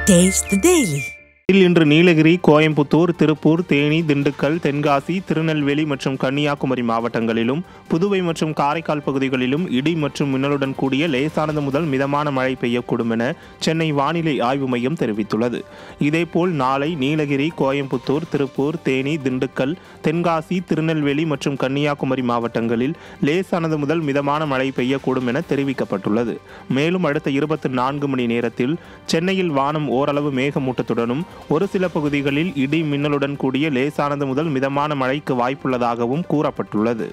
Taste the Daily. இதில் இன்று நீலகிரி கோயம்புத்தூர் திருப்பூர் தேனி திண்டுக்கல் தென்காசி திருநெல்வேலி மற்றும் கன்னியாகுமரி மாவட்டங்களிலும் புதுவை மற்றும் காரைக்கால் பகுதிகளிலும் இடி மற்றும் மின்னலுடன் கூடிய லேசானது முதல் மிதமான மழை பெய்யக்கூடும் என சென்னை வானிலை ஆய்வு மையம் தெரிவித்துள்ளது இதேபோல் நாளை நீலகிரி கோயம்புத்தூர் திருப்பூர் தேனி திண்டுக்கல் தென்காசி திருநெல்வேலி மற்றும் கன்னியாகுமரி மாவட்டங்களில் லேசானது முதல் மிதமான மழை பெய்யக்கூடும் என தெரிவிக்கப்பட்டுள்ளது மேலும் அடுத்த இருபத்தி நான்கு மணி நேரத்தில் சென்னையில் வானம் ஓரளவு மேகமூட்டத்துடனும் ஒரு சில பகுதிகளில் இடி மின்னலுடன் கூடிய லேசானது முதல் மிதமான மழைக்கு வாய்ப்புள்ளதாகவும் கூறப்பட்டுள்ளது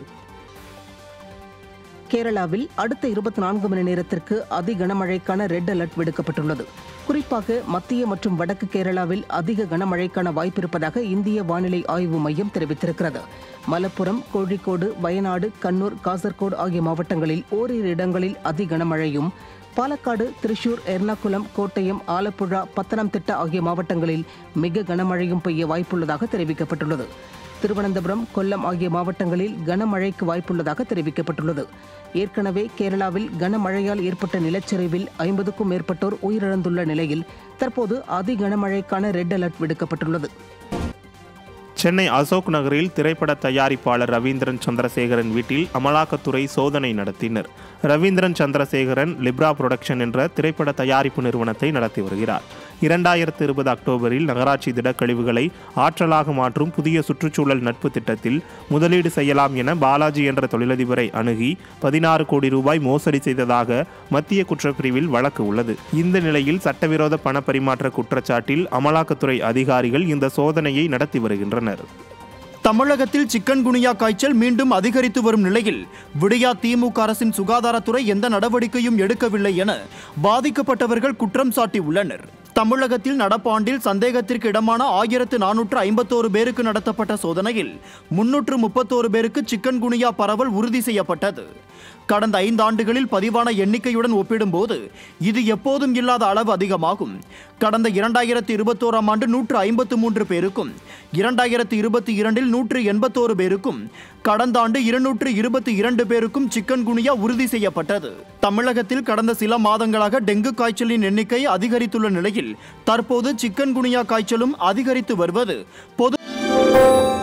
கேரளாவில் அடுத்த இருபத்தி நான்கு மணி நேரத்திற்கு அதி கனமழைக்கான ரெட் அலர்ட் விடுக்கப்பட்டுள்ளது குறிப்பாக மத்திய மற்றும் வடக்கு கேரளாவில் அதிக கனமழைக்கான வாய்ப்பிருப்பதாக இந்திய வானிலை ஆய்வு மையம் தெரிவித்திருக்கிறது மலப்புரம் கோழிக்கோடு வயநாடு கண்ணூர் காசர்கோடு ஆகிய மாவட்டங்களில் ஓரிரு இடங்களில் அதி கனமழையும் பாலக்காடு திருச்சூர் எர்ணாகுளம் கோட்டயம் ஆலப்புழா பத்தனம்திட்டா ஆகிய மாவட்டங்களில் மிக கனமழையும் பெய்ய வாய்ப்புள்ளதாக தெரிவிக்கப்பட்டுள்ளது திருவனந்தபுரம் கொல்லம் ஆகிய மாவட்டங்களில் கனமழைக்கு வாய்ப்புள்ளதாக தெரிவிக்கப்பட்டுள்ளது ஏற்கனவே கேரளாவில் கனமழையால் ஏற்பட்ட நிலச்சரிவில் ஐம்பதுக்கும் மேற்பட்டோர் உயிரிழந்துள்ள நிலையில் தற்போது அதி கனமழைக்கான ரெட் அலர்ட் விடுக்கப்பட்டுள்ளது சென்னை அசோக் நகரில் திரைப்பட தயாரிப்பாளர் ரவீந்திரன் சந்திரசேகரன் வீட்டில் அமலாக்கத்துறை சோதனை நடத்தினர் ரவீந்திரன் சந்திரசேகரன் லிப்ரா புரொடக்ஷன் என்ற திரைப்பட தயாரிப்பு நிறுவனத்தை நடத்தி வருகிறார் இரண்டாயிரத்து இருபது அக்டோபரில் நகராட்சி திடக்கழிவுகளை ஆற்றலாக மாற்றும் புதிய சுற்றுச்சூழல் நட்பு திட்டத்தில் முதலீடு செய்யலாம் என பாலாஜி என்ற தொழிலதிபரை அணுகி பதினாறு கோடி ரூபாய் மோசடி செய்ததாக மத்திய குற்றப்பிரிவில் வழக்கு உள்ளது இந்த நிலையில் சட்டவிரோத பண பரிமாற்ற குற்றச்சாட்டில் அமலாக்கத்துறை அதிகாரிகள் இந்த சோதனையை நடத்தி வருகின்றனர் தமிழகத்தில் சிக்கன் குனியா காய்ச்சல் மீண்டும் அதிகரித்து வரும் நிலையில் விடியா திமுக அரசின் சுகாதாரத்துறை எந்த நடவடிக்கையும் எடுக்கவில்லை என பாதிக்கப்பட்டவர்கள் குற்றம் சாட்டியுள்ளனர் தமிழகத்தில் நடப்பாண்டில் சந்தேகத்திற்கு இடமான ஆயிரத்து நானூற்று ஐம்பத்தோரு பேருக்கு நடத்தப்பட்ட சோதனையில் முன்னூற்று முப்பத்தோரு பேருக்கு சிக்கன் குனியா பரவல் உறுதி செய்யப்பட்டது கடந்த ஐந்து ஆண்டுகளில் பதிவான எண்ணிக்கையுடன் ஒப்பிடும்போது இது எப்போதும் இல்லாத அளவு அதிகமாகும் கடந்த இரண்டாயிரத்தி இருபத்தோராம் ஆண்டு நூற்று ஐம்பத்து மூன்று பேருக்கும் இரண்டாயிரத்தி இருபத்தி இரண்டில் நூற்று எண்பத்தோரு பேருக்கும் கடந்த ஆண்டு இருநூற்று இருபத்தி இரண்டு பேருக்கும் சிக்கன் குனியா உறுதி செய்யப்பட்டது தமிழகத்தில் கடந்த சில மாதங்களாக டெங்கு காய்ச்சலின் எண்ணிக்கை அதிகரித்துள்ள நிலையில் தற்போது சிக்கன் குனியா காய்ச்சலும் அதிகரித்து வருவது பொது